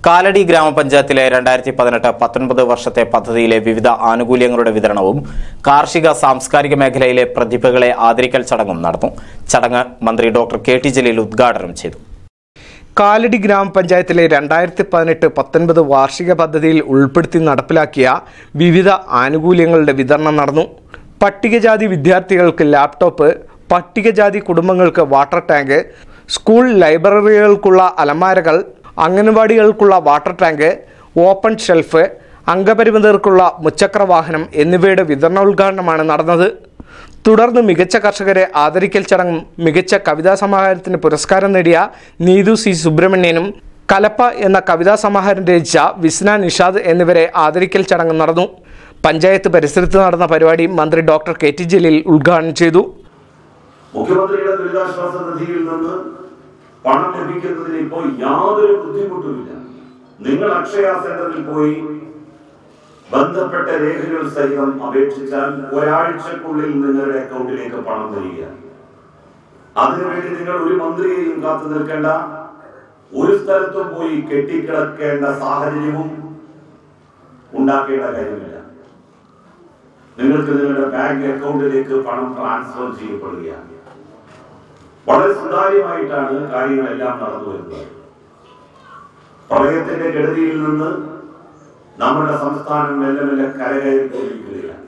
കാലടി ഗ്രാമപഞ്ചായത്തിലെ രണ്ടായിരത്തി പതിനെട്ട് പത്തൊൻപത് വർഷത്തെ പദ്ധതിയിലെ വിവിധ ആനുകൂല്യങ്ങളുടെ വിതരണവും കാർഷിക സാംസ്കാരിക മേഖലയിലെ പ്രതിഭകളെ ആദരിക്കൽ ചടങ്ങും നടന്നു ചടങ്ങ് മന്ത്രി ഡോക്ടർ കെ ടി ജലീൽ ഉദ്ഘാടനം ചെയ്തു കാലടി ഗ്രാമപഞ്ചായത്തിലെ രണ്ടായിരത്തി പതിനെട്ട് പത്തൊൻപത് വാർഷിക പദ്ധതിയിൽ ഉൾപ്പെടുത്തി നടപ്പിലാക്കിയ വിവിധ ആനുകൂല്യങ്ങളുടെ വിതരണം നടന്നു പട്ടികജാതി വിദ്യാർത്ഥികൾക്ക് ലാപ്ടോപ്പ് പട്ടികജാതി കുടുംബങ്ങൾക്ക് വാട്ടർ ടാങ്ക് സ്കൂൾ ലൈബ്രറികൾക്കുള്ള അലമാരകൾ അംഗൻവാടികൾക്കുള്ള വാട്ടർ ടാങ്ക് ഓപ്പൺ ഷെൽഫ് അംഗപരിമിതർക്കുള്ള മുച്ചക്ര വാഹനം എന്നിവയുടെ വിതരണോദ്ഘാടനമാണ് നടന്നത് തുടർന്ന് മികച്ച കർഷകരെ ആദരിക്കൽ ചടങ്ങും മികച്ച കവിതാ സമാഹാരത്തിന് പുരസ്കാരം നേടിയ നീതു സി സുബ്രഹ്മണ്യനും കലപ്പ എന്ന കവിതാ സമാഹാരം രചിച്ച വിസ്ന നിഷാദ് എന്നിവരെ ആദരിക്കൽ ചടങ്ങ് നടന്നു പഞ്ചായത്ത് പരിസരത്ത് നടന്ന പരിപാടി മന്ത്രി ഡോക്ടർ കെ ടി ജലീൽ ഉദ്ഘാടനം ചെയ്തു മുഖ്യമന്ത്രിയുടെ ദുരിതാശ്വാസ നിധിയിൽ നിന്ന് പണം ലഭിക്കുന്നതിന് ഇപ്പോൾ യാതൊരു ബുദ്ധിമുട്ടുമില്ല നിങ്ങൾ അക്ഷയ സെന്ററിൽ പോയി ബന്ധപ്പെട്ട രേഖകൾ സഹിതം അപേക്ഷിച്ചാൽ ഒരാഴ്ചക്കുള്ളിൽ നിങ്ങളുടെ അക്കൗണ്ടിലേക്ക് പണം വരിക അതിനുവേണ്ടി നിങ്ങൾ ഒരു മന്ത്രിയെയും കാത്തു നിൽക്കേണ്ട ഒരു സ്ഥലത്തും പോയി കെട്ടിക്കിടക്കേണ്ട സാഹചര്യവും ഉണ്ടാക്കേണ്ട കാര്യമില്ല നിങ്ങൾക്ക് നിങ്ങളുടെ ബാങ്ക് അക്കൗണ്ടിലേക്ക് പണം ട്രാൻസ്ഫർ ചെയ്യപ്പെടുകയാണ് വളരെ സുതാര്യമായിട്ടാണ് കാര്യങ്ങളെല്ലാം നടന്നു വരുന്നത് പ്രളയത്തിന്റെ കെടുതിയിൽ നിന്ന് നമ്മുടെ സംസ്ഥാനം മെല്ലെ മെല്ലെ കരകയറിക്കൊണ്ടിരിക്കുകയാണ്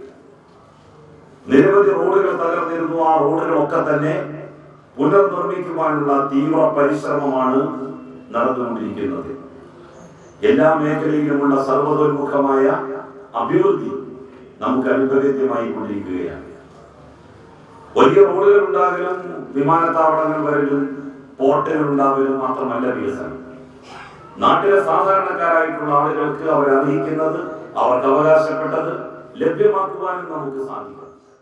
നിരവധി റോഡുകൾ തകർന്നിരുന്നു ആ റോഡുകളൊക്കെ തന്നെ പുനർനിർമ്മിക്കുവാനുള്ള തീവ്ര പരിശ്രമമാണ് നടന്നുകൊണ്ടിരിക്കുന്നത് എല്ലാ മേഖലയിലുമുള്ള സർവതോന്മുഖമായ അഭിവൃദ്ധി നമുക്ക് അനുഭവേദ്യമായി കൊണ്ടിരിക്കുകയാണ് വലിയ റോഡുകൾ ഉണ്ടാകലും വിമാനത്താവളങ്ങൾ വരലും പോർട്ടുകൾ ഉണ്ടാകലും മാത്രമല്ല വികസനം നാട്ടിലെ സാധാരണക്കാരായിട്ടുള്ള ആളുകൾക്ക് അവർ അർഹിക്കുന്നത് അവർക്ക് അവകാശപ്പെട്ടത് ലഭ്യമാക്കുവാനും നമുക്ക് സാധിക്കും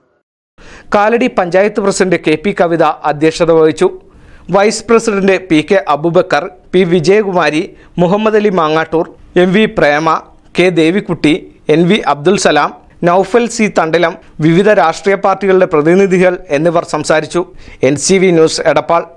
Kaladi panchayat president K P Kavitha അധ്യക്ഷത വഹിച്ചു vice president P K Aboobacker P Vijayakumari Muhammad Ali Mangattoor M V Prema K Devikutty N V Abdul Salam Naufal C Thandilam വിവിധ രാഷ്ട്രീയ പാർട്ടികളുടെ പ്രതിനിധികൾ എന്നിവർ സംസാരിച്ചു N C V news Edappal